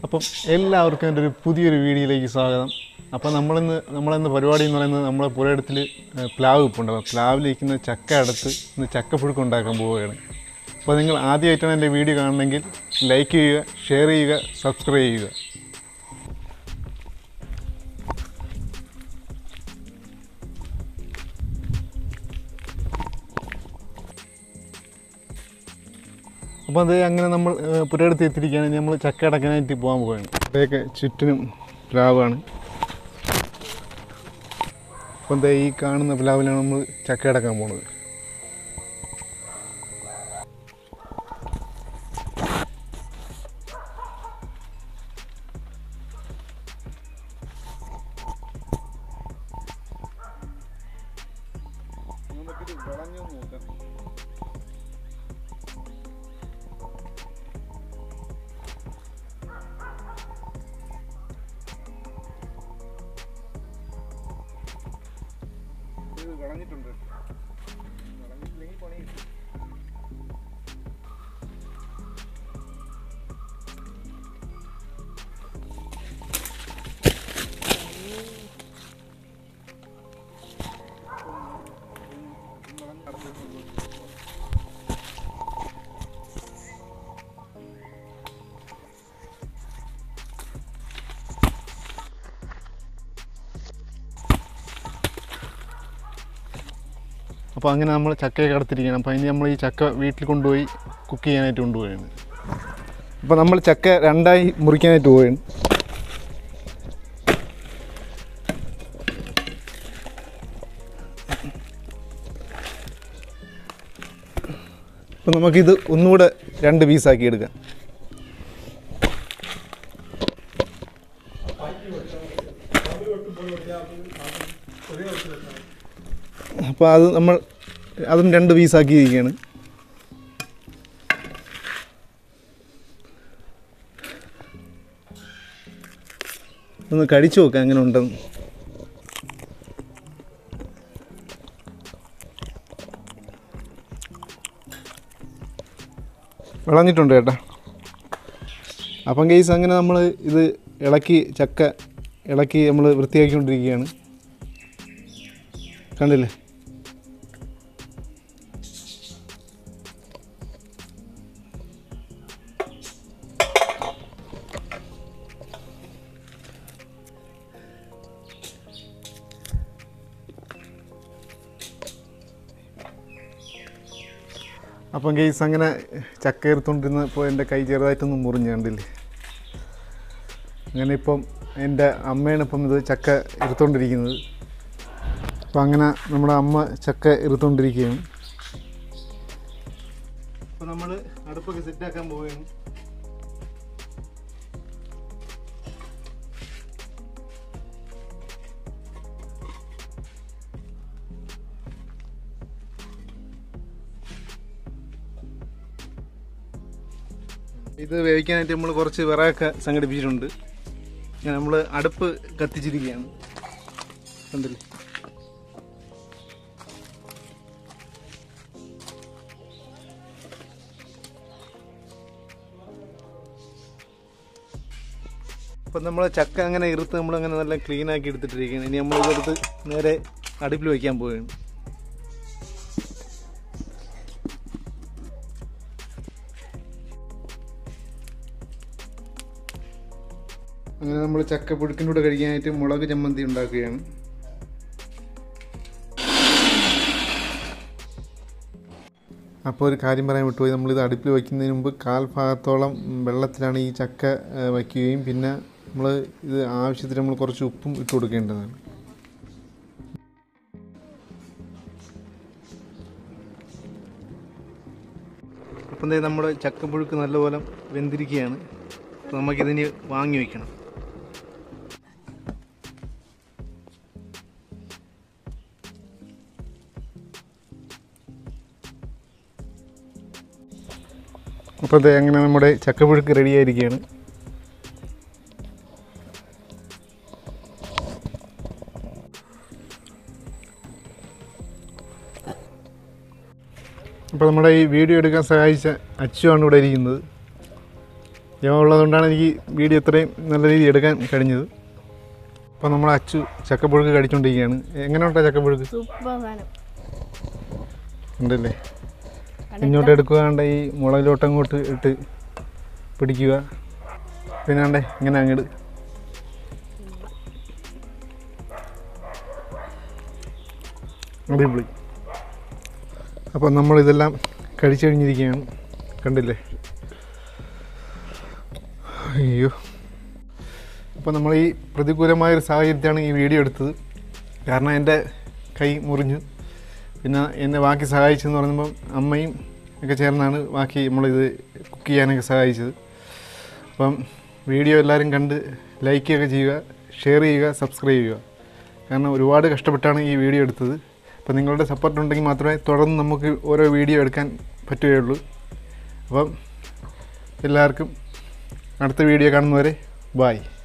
അപ്പം എല്ലാവർക്കും എൻ്റെ ഒരു പുതിയൊരു വീഡിയോയിലേക്ക് സ്വാഗതം അപ്പോൾ നമ്മളിന്ന് നമ്മളിന്ന് പരിപാടി എന്ന് പറയുന്നത് നമ്മളെ പുരയിടത്തിൽ പ്ലാവ് ഇപ്പുണ്ട് അപ്പോൾ പ്ലാവിലിരിക്കുന്ന ചക്ക അടുത്ത് ഇന്ന് ചക്കപ്പുഴുക്ക് ഉണ്ടാക്കാൻ പോവുകയാണ് അപ്പോൾ നിങ്ങൾ ആദ്യമായിട്ടാണ് എൻ്റെ വീഡിയോ കാണണമെങ്കിൽ ലൈക്ക് ചെയ്യുക ഷെയർ ചെയ്യുക സബ്സ്ക്രൈബ് ചെയ്യുക അപ്പോൾ അത് അങ്ങനെ നമ്മൾ ഏഹ്, പുരയിടത്ത് എത്തിയിരിക്കുകയാണ് ഇനി നമ്മൾ ചക്ക അടക്കാനായിട്ട് പോകാൻ പോവുകയാണ് ഇവിടെയൊക്കെ ചുറ്റിനും പ്ലാവാണ് അപ്പോൾ എന്താ ഈ കാണുന്ന പ്ലാവിലാണ് നമ്മൾ ചക്ക അടക്കാൻ പോണത് കളഞ്ഞിട്ടുണ്ട് കളഞ്ഞിട്ടില്ലെങ്കിൽ പണി കിട്ടും അപ്പോൾ അങ്ങനെ നമ്മൾ ചക്കയൊക്കെ അടുത്തിരിക്കുകയാണ് അപ്പോൾ ഇനി നമ്മൾ ഈ ചക്ക വീട്ടിൽ കൊണ്ടുപോയി കുക്ക് ചെയ്യാനായിട്ട് കൊണ്ടുപോവുകയാണ് അപ്പോൾ നമ്മൾ ചക്ക രണ്ടായി മുറിക്കാനായിട്ട് പോവുകയാണ് അപ്പോൾ നമുക്കിത് ഒന്നുകൂടെ രണ്ട് പീസാക്കി എടുക്കാം അപ്പോൾ അത് നമ്മൾ അതും രണ്ട് പീസാക്കിയിരിക്കുകയാണ് ഒന്ന് കഴിച്ചു നോക്കാം എങ്ങനെ ഉണ്ടെന്ന് വിളഞ്ഞിട്ടുണ്ട് ചേട്ടാ അപ്പം കേസ് അങ്ങനെ നമ്മൾ ഇത് ഇളക്കി ചക്ക ഇളക്കി നമ്മൾ വൃത്തിയാക്കിക്കൊണ്ടിരിക്കുകയാണ് കണ്ടില്ലേ അപ്പം കേസ് അങ്ങനെ ചക്ക എടുത്തുകൊണ്ടിരുന്നപ്പോൾ എൻ്റെ കൈ ചെറുതായിട്ടൊന്ന് മുറിഞ്ഞ് കണ്ടില്ലേ അങ്ങനെ ഇപ്പം എൻ്റെ അമ്മയാണ് ഇപ്പം ഇത് ചക്ക എടുത്തുകൊണ്ടിരിക്കുന്നത് അപ്പം അങ്ങനെ നമ്മുടെ അമ്മ ചക്ക എടുത്തുകൊണ്ടിരിക്കുകയാണ് അപ്പം നമ്മൾ അടുപ്പൊക്കെ സെറ്റാക്കാൻ പോവുകയാണ് ഇത് വേവിക്കാനായിട്ട് നമ്മൾ കുറച്ച് വിറകൊക്കെ സംഘടിപ്പിച്ചിട്ടുണ്ട് ഞാൻ നമ്മൾ അടുപ്പ് കത്തിച്ചിരിക്കുകയാണ് കണ്ടില്ലേ അപ്പം നമ്മൾ ചക്ക അങ്ങനെ ഇറുത്ത് നമ്മൾ അങ്ങനെ നല്ല ക്ലീൻ ആക്കി എടുത്തിട്ടിരിക്കുകയാണ് ഇനി നമ്മൾ ഇതെടുത്ത് നേരെ അടുപ്പിൽ വയ്ക്കാൻ പോവുകയാണ് അങ്ങനെ നമ്മൾ ചക്ക പുഴുക്കിൻ്റെ കൂടെ കഴിക്കാനായിട്ട് മുളക് ചമ്മന്തി ഉണ്ടാക്കുകയാണ് അപ്പോൾ ഒരു കാര്യം പറയാൻ വിട്ടുപോയി നമ്മളിത് അടുപ്പിൽ വയ്ക്കുന്നതിന് മുമ്പ് കാൽ ഭാഗത്തോളം വെള്ളത്തിലാണ് ഈ ചക്ക ഏ, വയ്ക്കുകയും പിന്നെ നമ്മൾ ഇത് ആവശ്യത്തിന് നമ്മൾ കുറച്ച് ഉപ്പും ഇട്ട് കൊടുക്കേണ്ടതാണ് അപ്പം ദേ നമ്മുടെ ചക്കപ്പുഴുക്ക് നല്ലപോലെ വെന്തിരിക്കുകയാണ് അപ്പോൾ നമുക്കിതിന് വാങ്ങി വയ്ക്കണം അപ്പോൾ അതെ അങ്ങനെ നമ്മുടെ ചക്കപ്പുഴുക്ക് റെഡി ആയിരിക്കുകയാണ് അപ്പോൾ നമ്മുടെ ഈ വീഡിയോ എടുക്കാൻ സഹായിച്ച അച്ചുവാണ് ഇവിടെ ഇരിക്കുന്നത് ജമ ഉള്ളതുകൊണ്ടാണ് എനിക്ക് വീഡിയോ ഇത്രയും നല്ല രീതിയിൽ എടുക്കാൻ കഴിഞ്ഞത് അപ്പോൾ നമ്മൾ അച്ചു ചക്കപ്പുഴുക്ക് കഴിച്ചുകൊണ്ടിരിക്കുകയാണ് എങ്ങനെ ഉണ്ടാ ചക്കപ്പുഴുക്ക് സൂപ്പർ സാധനം ഉണ്ടല്ലേ ഇങ്ങോട്ട് എടുക്കുകയാണ്ട് ഈ മുളകിലോട്ട് അങ്ങോട്ട് ഇട്ട് പിടിക്കുക പിന്നെ ആണ്ടേ ഇങ്ങനെ അങ്ങോട്ട് അടിപൊളി അപ്പോൾ നമ്മളിതെല്ലാം കഴിച്ചു കഴിഞ്ഞിരിക്കുകയാണ് കണ്ടില്ലേ അയ്യോ അപ്പോൾ നമ്മൾ ഈ പ്രതികൂലമായൊരു സാഹചര്യത്തിലാണ് ഈ വീഡിയോ എടുത്തത് കാരണം എൻ്റെ കൈ മുറിഞ്ഞു പിന്നെ എന്നെ ബാക്കി സഹായിച്ചെന്ന് പറയുമ്പം അമ്മയും ഒക്കെ ചേർന്നാണ് ബാക്കി നമ്മളിത് കുക്ക് ചെയ്യാനൊക്കെ സഹായിച്ചത് അപ്പം വീഡിയോ എല്ലാവരും കണ്ട് ലൈക്ക് ചെയ്യുക ചെയ്യുക ഷെയർ ചെയ്യുക സബ്സ്ക്രൈബ് ചെയ്യുക കാരണം ഒരുപാട് കഷ്ടപ്പെട്ടാണ് ഈ വീഡിയോ എടുത്തത് അപ്പം നിങ്ങളുടെ സപ്പോർട്ട് ഉണ്ടെങ്കിൽ മാത്രമേ തുടർന്ന് നമുക്ക് ഓരോ വീഡിയോ എടുക്കാൻ പറ്റുകയുള്ളൂ അപ്പം എല്ലാവർക്കും അടുത്ത വീഡിയോ കാണുന്നവരെ ബായ്